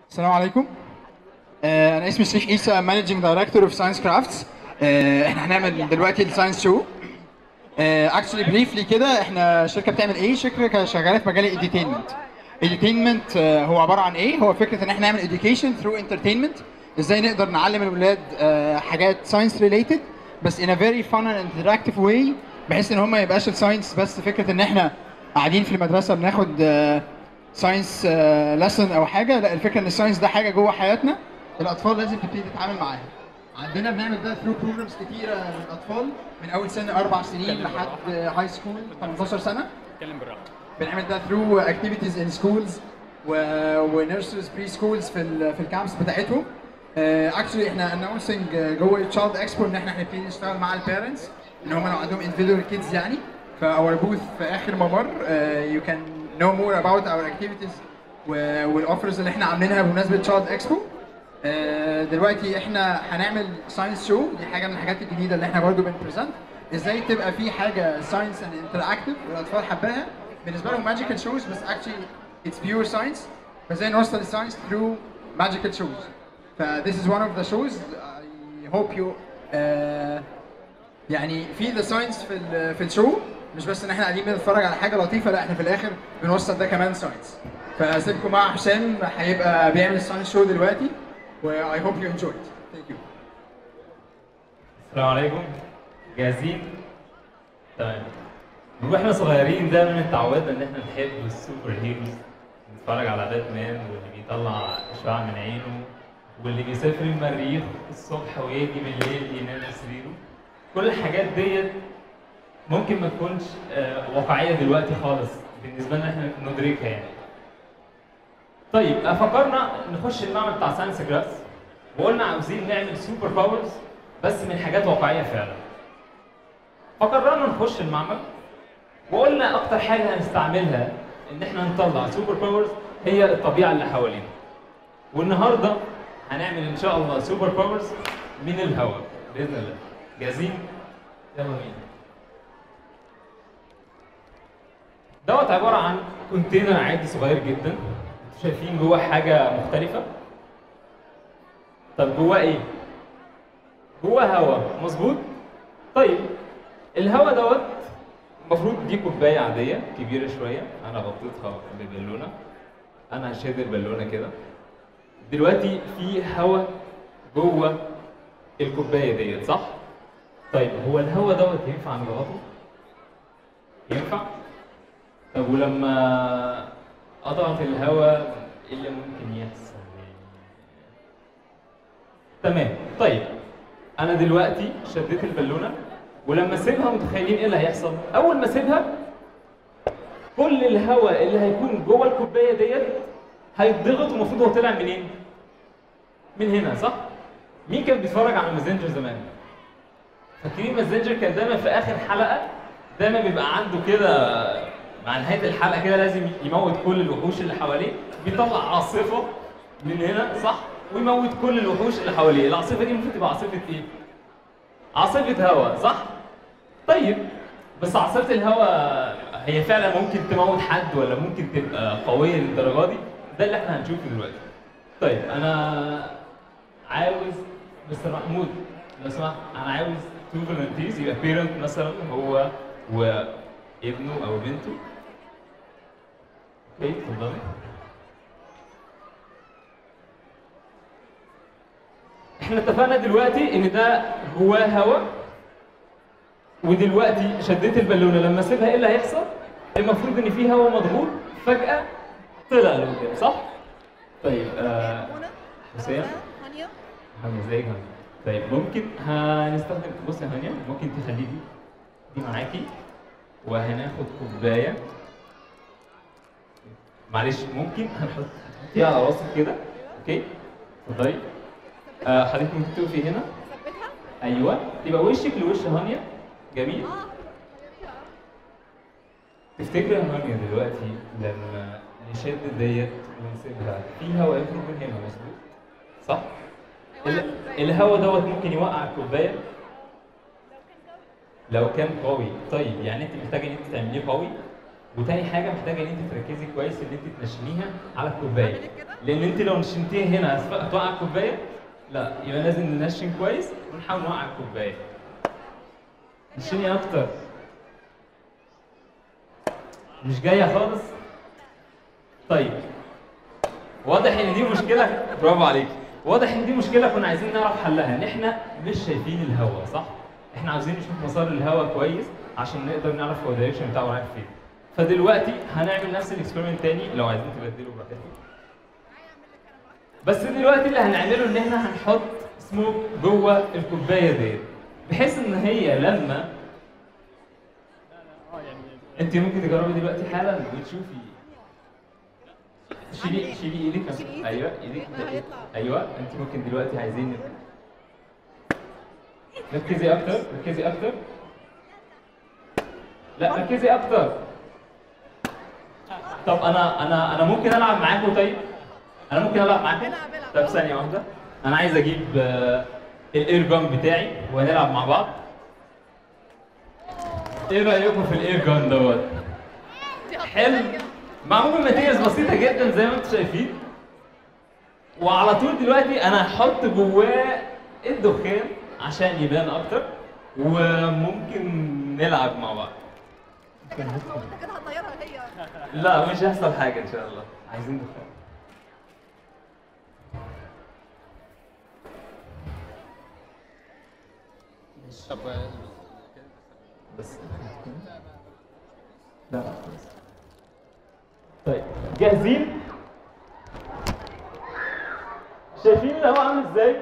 السلام عليكم آه، انا اسمي شريف عيسى مانجنج دايركتور اوف ساينس كرافتس احنا هنعمل دلوقتي الساينس شو اكشلي بريفلي كده احنا شركه بتعمل ايه شركه شغاله في مجال الاديتينمنت edutainment آه، هو عباره عن ايه هو فكره ان احنا نعمل education through entertainment ازاي نقدر نعلم الولاد آه، حاجات ساينس ريليتد بس in a very fun and interactive way بحيث ان هم ما يبقاش الساينس بس فكره ان احنا قاعدين في المدرسه بناخد ساينس لسن او حاجه لا الفكره ان الساينس ده حاجه جوه حياتنا الاطفال لازم تبتدي تتعامل معاها عندنا بنعمل ده ثرو بروجرامز كتيره للاطفال من اول سن اربع سنين لحد هاي سكول 18 سنه اتكلم بالراحه بنعمل ده ثرو اكتيفيتيز ان سكولز ونيرسرز بري سكولز في ال في الكامبس بتاعتهم اكشلي احنا انونسنج جوه التشايلد اكسبو ان احنا هنبتدي نشتغل مع البيرنتس ان هم لو عندهم individual kids يعني فاور بوث في اخر ممر يو كان نو مور اباوت اور اكتيفيتيز والاوفرز اللي احنا عاملينها بمناسبه تشايلد اكسبو دلوقتي احنا هنعمل ساينس شو دي حاجه من الحاجات الجديده اللي احنا برضو بنبريزنت ازاي تبقى في حاجه ساينس اند انتراكتيف والاطفال حباها بالنسبه لهم ماجيكال شوز بس اكشلي اتس بيور ساينس فازاي نوصل الساينس ثرو ماجيكال شوز ف this is one of the shows I hope you uh, يعني في ذا ساينس في ال في الشو مش بس ان احنا قاعدين بنتفرج على حاجه لطيفه لا احنا في الاخر بنوصل ده كمان ساينس فاسيبكم مع هشام هيبقى بيعمل الساينس شو دلوقتي و I hope you enjoy it. Thank you. السلام عليكم جاهزين؟ تمام من واحنا صغيرين دايما اتعودنا ان احنا نحب السوبر هيروز نتفرج على باتمان واللي بيطلع اشعاع من عينه واللي بيسافر المريخ الصبح ويجي بالليل ينام في سريره كل الحاجات ديت ممكن ما تكونش آه، واقعيه دلوقتي خالص بالنسبه لنا احنا ندركها يعني طيب آه، فكرنا نخش المعمل بتاع ساينس جراس وقلنا عاوزين نعمل سوبر باورز بس من حاجات واقعيه فعلا فقررنا نخش المعمل وقلنا اكتر حاجه هنستعملها ان احنا نطلع سوبر باورز هي الطبيعه اللي حوالينا والنهارده هنعمل ان شاء الله سوبر باورز من الهواء باذن الله جاهزين يلا بينا دوت عباره عن كونتينر عادي صغير جدا انتوا شايفين جوه حاجه مختلفه طب جواه ايه جواه هواء مظبوط طيب الهواء دوت المفروض دي كوبايه عاديه كبيره شويه انا غطيتها ببالونه انا هشد البالونه كده دلوقتي في هواء جوه الكوبايه ديت صح طيب هو الهواء دوت ينفع نضغطه ينفع طب ولما اضغط الهواء ايه اللي ممكن يحصل تمام طيب انا دلوقتي شديت البالونه ولما اسيبها متخيلين ايه اللي هيحصل اول ما اسيبها كل الهواء اللي هيكون جوه الكوبايه ديت هيتضغط ومفروض هو طلع منين من هنا صح مين كان بيتفرج على مازنجر زمان فاكرين مازنجر كان دايما في اخر حلقه دايما بيبقى عنده كده مع نهايه الحلقه كده لازم يموت كل الوحوش اللي حواليه بيطلع عاصفه من هنا صح ويموت كل الوحوش اللي حواليه العاصفه دي المفروض تبقى عاصفه ايه عاصفه هواء صح طيب بس عاصفه الهواء هي فعلا ممكن تموت حد ولا ممكن تبقى قويه للدرجه دي ده اللي احنا هنشوفه دلوقتي طيب انا عاوز مستر محمود لو سمحت انا عاوز تو فولنتيرز يبقى بيرنت مثلا هو وابنه او بنته اوكي اتفضلي احنا اتفقنا دلوقتي ان ده جواه هواء ودلوقتي شديت البالونه لما اسيبها ايه اللي هيحصل؟ المفروض ان في هواء مضغوط فجاه طلع لقدام صح؟ طيب آه حسين هانيا هانيا ازيك هانيا طيب ممكن هنستخدم بصي يا هانيا ممكن تخلي دي دي معاكي وهناخد كوبايه معلش ممكن هنحط هتحطيها على راسك كده اوكي اتفضلي آه حضرتك ممكن تقفي هنا ثبتها ايوه يبقى وشك لوش هانيا جميل اه تفتكر يا هانيا دلوقتي لما نشد ديت ونسيبها في هواء يخرج من هنا مظبوط صح؟ ال- الهواء دوت ممكن يوقع الكوبايه لو كان قوي طيب يعني انت محتاجه ان انت تعمليه قوي وتاني حاجه محتاجه ان انت تركزي كويس ان انت تنشنيها على الكوبايه لان انت لو نشنتيها هنا هتف- هتوقع الكوبايه لا يبقى لازم ننشن كويس ونحاول نوقع الكوبايه نشني اكتر مش جايه خالص طيب واضح ان دي مشكله برافو عليك واضح ان دي مشكله كنا عايزين نعرف حلها ان احنا مش شايفين الهواء صح احنا عاوزين نشوف مسار الهواء كويس عشان نقدر نعرف هو الدايركشن بتاعه رايح فين فدلوقتي هنعمل نفس الاكسبيرمنت تاني لو عايزين تبدلوا براحتكم بس دلوقتي اللي هنعمله ان احنا هنحط سموك جوه الكوبايه ديت بحيث ان هي لما انت ممكن تجربي دلوقتي حالا وتشوفي شيلي شيلي ايدك شيل إيدي. ايوه ايدك ما هيطلع. ايوه انت ممكن دلوقتي عايزين ركزي اكتر ركزي اكتر لا ركزي اكتر طب انا انا انا ممكن العب معاكم طيب انا ممكن العب معاكم العب، العب. طب ثانيه واحده انا عايز اجيب آه، الاير جان بتاعي وهنلعب مع بعض ايه رايكم في الاير جان دوت حلو معمول من ماتيريالز بسيطه جدا زي ما انتم شايفين وعلى طول دلوقتي انا هحط جواه الدخان عشان يبان اكتر وممكن نلعب مع بعض انت كده هتطيرها هي لا مش هيحصل حاجه ان شاء الله عايزين دخان طب بس لا لا خلاص. طيب جاهزين؟ شايفين الهواء عامل ازاي؟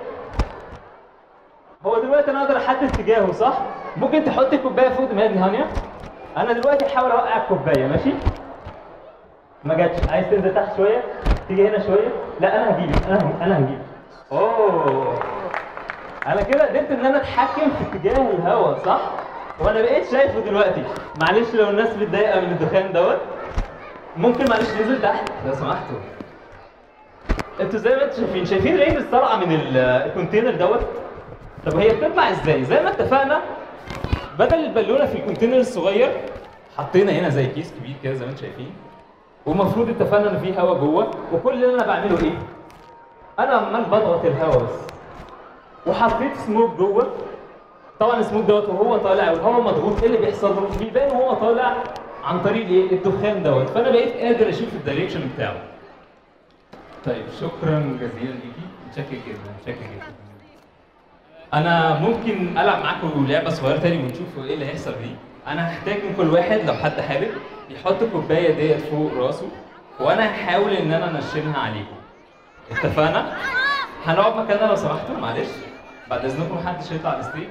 هو دلوقتي انا اقدر احدد اتجاهه صح؟ ممكن تحطي الكوبايه فوق دماغي هانيا؟ انا دلوقتي هحاول اوقع الكوبايه ماشي؟ ما جاتش عايز تنزل تحت شويه؟ تيجي هنا شويه؟ لا انا هجيبك انا هجيبك. انا هجيبك اوه انا كده قدرت ان انا اتحكم في اتجاه الهواء صح؟ وانا بقيت شايفه دلوقتي معلش لو الناس متضايقه من الدخان دوت ممكن معلش ننزل تحت لو سمحتوا انتوا زي ما انتوا شايفين شايفين ريز طالعه من ال- الكونتينر دوت طب هي بتطلع ازاي زي ما اتفقنا بدل البالونه في الكونتينر الصغير حطينا هنا زي كيس كبير كده زي ما انتوا شايفين والمفروض اتفقنا ان في هواء جوه وكل اللي انا بعمله ايه انا عمال بضغط الهواء بس وحطيت سموك جوه طبعا السموك دوت وهو طالع وهو مضغوط ايه اللي بيحصل له؟ بيبان وهو طالع عن طريق الايه؟ الدخان دوت فانا بقيت قادر اشوف الدايركشن بتاعه. طيب شكرا جزيلا ليكي متشكر جدا متشكر جدا. انا ممكن العب معاكم لعبه صغيره تاني ونشوف ايه اللي هيحصل دي. انا هحتاج من كل واحد لو حد حابب يحط الكوبايه ديت فوق راسه وانا هحاول ان انا انشنها عليكم. اتفقنا؟ هنقعد مكاننا لو سمحتوا معلش بعد اذنكم محدش يطلع على الستيج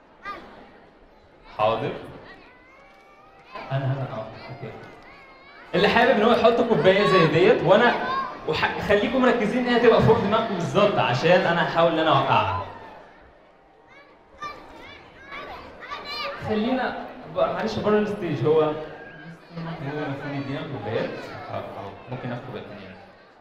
حاضر انا هنا اه اوكي اللي حابب ان هو يحط كوبايه زي ديت وانا وح... خليكم مركزين ان هي تبقى فوق دماغكم بالظبط عشان انا هحاول ان انا اوقعها خلينا بقى- معلش بره الستيج هو هو المفروض يدينا كوبايات اه اه ممكن ناخد كوبايه ثانيه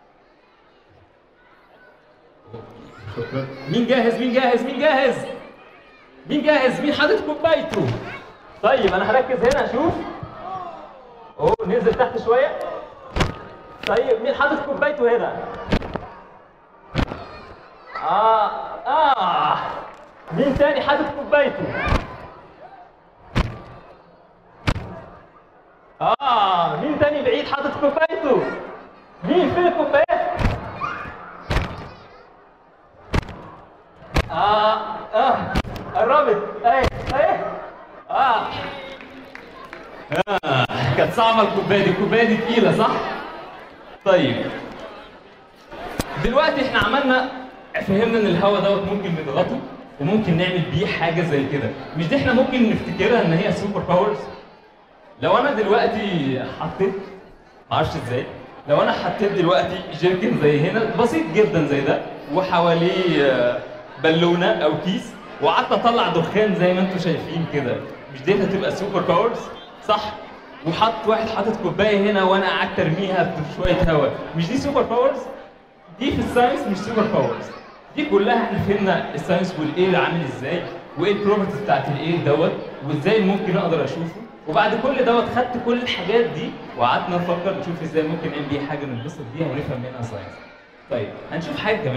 شكرا مين جاهز مين جاهز مين جاهز مين جاهز مين حاطط كوبايته طيب انا هركز هنا اشوف اوه نزل تحت شويه طيب مين حاطط كوبايته هنا اه اه مين تاني حاطط كوبايته اه مين تاني بعيد حاطط كوبايته مين فين الكوبايات اه اه قربت اهي اهي اه آه. كانت صعبه الكوبايه دي الكوبايه دي تقيله صح طيب دلوقتي احنا عملنا فهمنا ان الهواء دوت ممكن نضغطه وممكن نعمل بيه حاجه زي كده مش دي احنا ممكن نفتكرها ان هي سوبر باورز لو انا دلوقتي حطيت معرفش ازاي لو انا حطيت دلوقتي جيركن زي هنا بسيط جدا زي ده وحواليه آه، بالونه او كيس وقعدت اطلع دخان زي ما انتم شايفين كده مش دي هتبقى سوبر باورز صح وحط واحد حاطط كوبايه هنا وانا قعدت ارميها بشويه هواء مش دي سوبر باورز دي في الساينس مش سوبر باورز دي كلها احنا فهمنا الساينس والاير عامل ازاي وايه البروبرتيز بتاعت الاير دوت وازاي ممكن اقدر اشوفه وبعد كل دوت خدت كل الحاجات دي وقعدنا نفكر نشوف ازاي ممكن نعمل بيها حاجه ننبسط بيها ونفهم منها ساينس طيب هنشوف حاجه كمان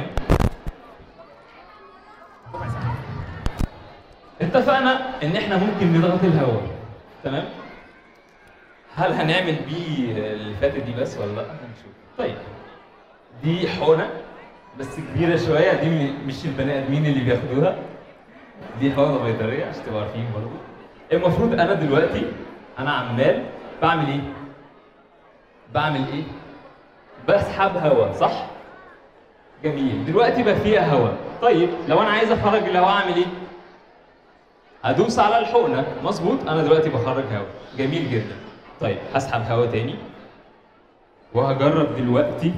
اتفقنا ان احنا ممكن نضغط الهواء تمام هل هنعمل بيه اللي فاتت دي بس ولا لا هنشوف طيب دي حقنه بس كبيره شويه دي م- مش البني ادمين اللي بياخدوها دي حقنه بيطريه عشان تبقوا عارفين برضه المفروض انا دلوقتي انا عمال بعمل ايه بعمل ايه بسحب هواء صح جميل دلوقتي بقى فيها هواء طيب لو انا عايز اخرج الهواء اعمل ايه ادوس على الحقنه مظبوط انا دلوقتي بخرج هواء جميل جدا طيب هسحب هواء تاني وهجرب دلوقتي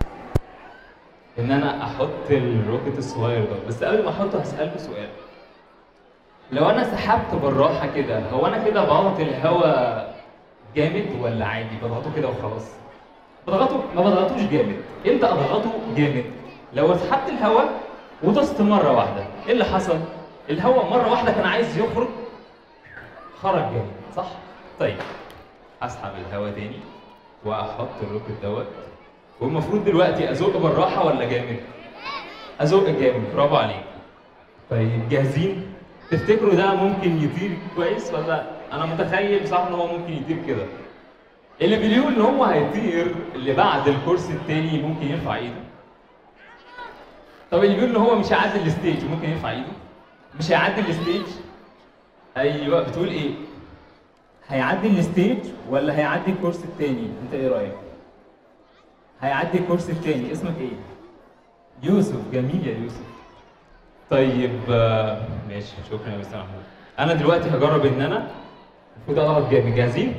ان انا احط الروكت الصغير ده بس قبل ما احطه هساله سؤال لو انا سحبت بالراحه كده هو انا كده بضغط الهواء جامد ولا عادي بضغطه كده وخلاص بضغطه ما بضغطوش جامد امتى اضغطه جامد لو سحبت الهواء ودست مره واحده ايه اللي حصل الهواء مره واحده كان عايز يخرج خرج جامد صح طيب اسحب الهواء تاني واحط الروكت دوت والمفروض دلوقتي ازق بالراحه ولا جامد ازق جامد برافو عليك طيب جاهزين تفتكروا ده ممكن يطير كويس ولا انا متخيل بصراحه ان هو ممكن يطير كده اللي بيقول ان هو هيطير اللي بعد الكورس التاني ممكن يرفع ايده طب اللي بيقول ان هو مش هيعدي الستيج ممكن يرفع ايده مش هيعدي الستيج ايوه بتقول ايه هيعدي الستيج ولا هيعدي الكورس التاني انت ايه رايك هيعدي الكورس التاني اسمك ايه يوسف جميل يا يوسف طيب آه، ماشي شكرا يا مستر محمود انا دلوقتي هجرب ان انا المفروض اضغط جامد جاهزين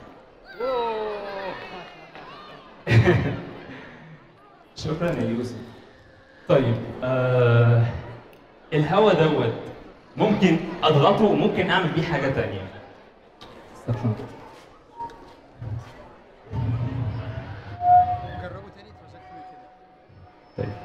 شكرا يا يوسف طيب آه الهوا دوت ممكن اضغطه وممكن اعمل بيه حاجه تانية استغفر جربوا تاني ترانزكشن كده طيب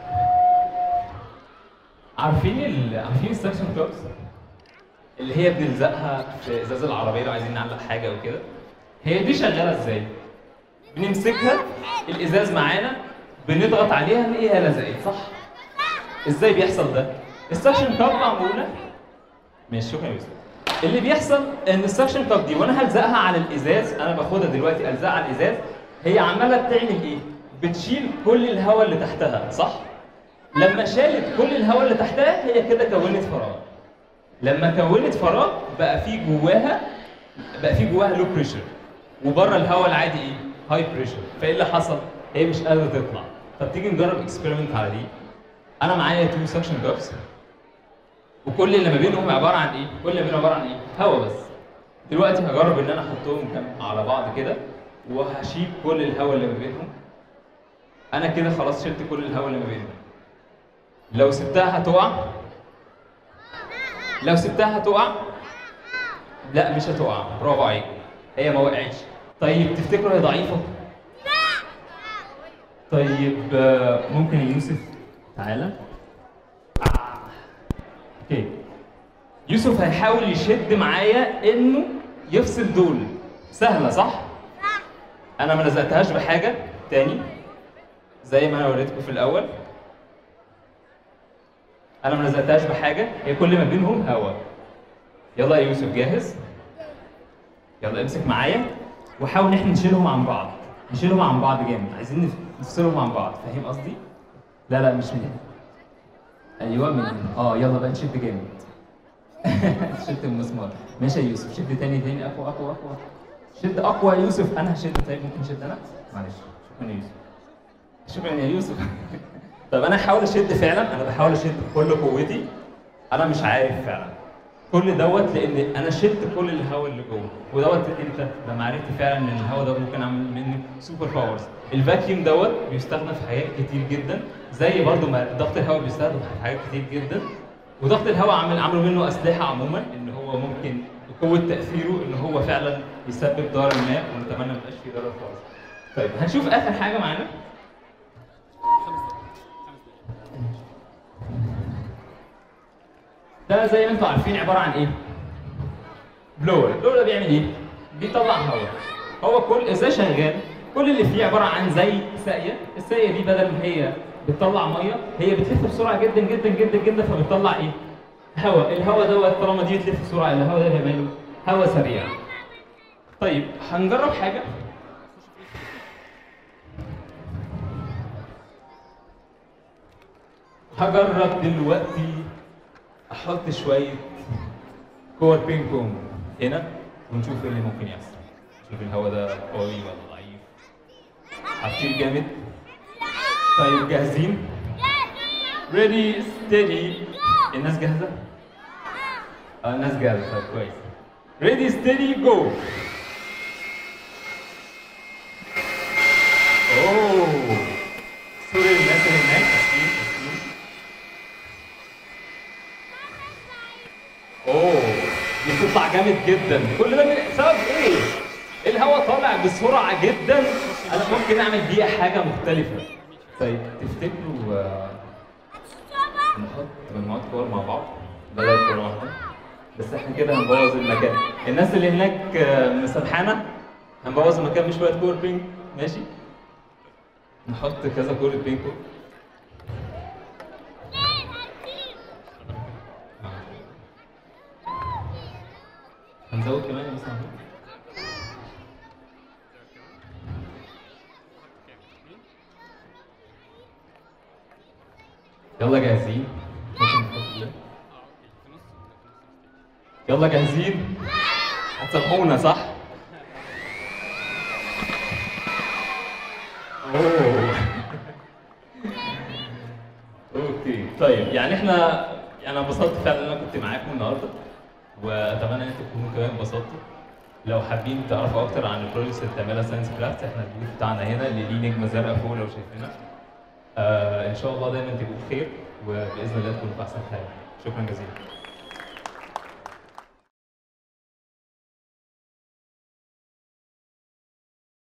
عارفين ال... عارفين السكشن كلوبس اللي هي بنلزقها في ازاز العربيه لو عايزين نعلق حاجه او كده هي دي شغاله ازاي بنمسكها الازاز معانا بنضغط عليها نلاقيها لزقت صح ازاي بيحصل ده السكشن كاب معموله ماشي شكرا يا يوسف اللي بيحصل ان السكشن كاب دي وانا هلزقها على الازاز انا باخدها دلوقتي الزقها على الازاز هي عماله بتعمل ايه بتشيل كل الهواء اللي تحتها صح لما شالت كل الهواء اللي تحتها هي كده كونت فراغ لما كونت فراغ بقى في جواها بقى في جواها لو بريشر وبره الهواء العادي ايه هاي بريشر فايه اللي حصل هي مش قادره تطلع طب تيجي نجرب اكسبيرمنت على دي انا معايا تو سكشن كابس وكل اللي ما بينهم عباره عن ايه كل اللي بينهم عباره عن ايه هواء بس دلوقتي هجرب ان انا احطهم كام على بعض كده وهشيل كل الهواء اللي ما بينهم انا كده خلاص شلت كل الهواء اللي ما بينهم لو سبتها هتقع لو سبتها هتقع لا مش هتقع برافو عليك هي ما وقعتش طيب تفتكروا هي ضعيفه طيب آه، ممكن يا يوسف تعالى آه. اوكي يوسف هيحاول يشد معايا انه يفصل دول سهله صح انا ما لزقتهاش بحاجه تاني زي ما انا وريتكم في الاول انا ما لزقتهاش بحاجه هي كل ما بينهم هوا يلا يا يوسف جاهز يلا امسك معايا وحاول ان احنا نشيلهم عن بعض نشيلهم عن بعض جامد عايزين نف- نفصلهم عن بعض فاهم قصدي لا لا مش من هنا ايوه من هنا اه يلا بقى نشد جامد شد المسمار ماشي يا يوسف شد تاني تاني اقوى اقوى اقوى شد اقوى يا يوسف انا هشد طيب ممكن شد انا معلش شكرا يا يوسف شكرا يا يوسف طب انا هحاول اشد فعلا انا بحاول اشد بكل قوتي انا مش عارف فعلا كل دوت لان انا شلت كل الهواء اللي جوه ودوت امتى لما عرفت فعلا ان الهواء ده ممكن اعمل منه سوبر باورز الفاكيوم دوت بيستخدم في حاجات كتير جدا زي برضو ما ضغط الهواء بيستخدم في حاجات كتير جدا وضغط الهواء عمل عملوا منه اسلحه عموما ان هو ممكن قوه تاثيره ان هو فعلا يسبب ضرر ما ونتمنى ما يبقاش فيه ضرر خالص طيب هنشوف اخر حاجه معانا ده زي ما انتم عارفين عباره عن ايه؟ بلور، البلور ده بيعمل ايه؟ بيطلع هواء هو كل ازاي شغال كل اللي فيه عباره عن زي ساقيه الساقيه دي بدل ما هي بتطلع ميه هي بتلف بسرعه جدا جدا جدا جدا فبتطلع ايه هواء الهواء دوت طالما دي بتلف بسرعه الهواء ده هيبقى له هواء سريع طيب هنجرب حاجه هجرب دلوقتي احط شويه كور بينج بونج هنا ونشوف ايه اللي ممكن يحصل نشوف الهواء ده قوي ولا ضعيف هطير جامد طيب جاهزين ريدي ستيدي الناس جاهزه اه الناس جاهزه طيب كويس ريدي ستيدي جو اوه سوري الناس اللي هناك اسفين اسفين اوه دي بتطلع جامد جدا كل ده من- بسبب ايه؟ الهواء طالع بسرعه جدا انا ممكن اعمل بيها حاجه مختلفه طيب تفتكروا آه، نحط مجموعات كور مع بعض بدل كوره واحده بس احنا كده هنبوظ المكان الناس اللي هناك آه، مسامحانا هنبوظ المكان بشويه كور بينج ماشي نحط كذا كورة بينج بونج هنزود كمان مثلا يلا جاهزين ممكن نحط ايه يلا جاهزين هتسامحونا صح اوه اوكي طيب يعني احنا يعني انا انبسطت فعلا ان انا كنت معاكم النهارده واتمنى ان انتم تكونوا كمان انبسطتوا لو حابين تعرفوا اكتر عن البروجكتس اللي بتعملها ساينس كرافت احنا البوث بتاعنا هنا اللي ليه نجمه زرقاء فوق لو شايفينها آه ان شاء الله دايما تبقوا بخير وباذن الله تكونوا في احسن حال شكرا جزيلا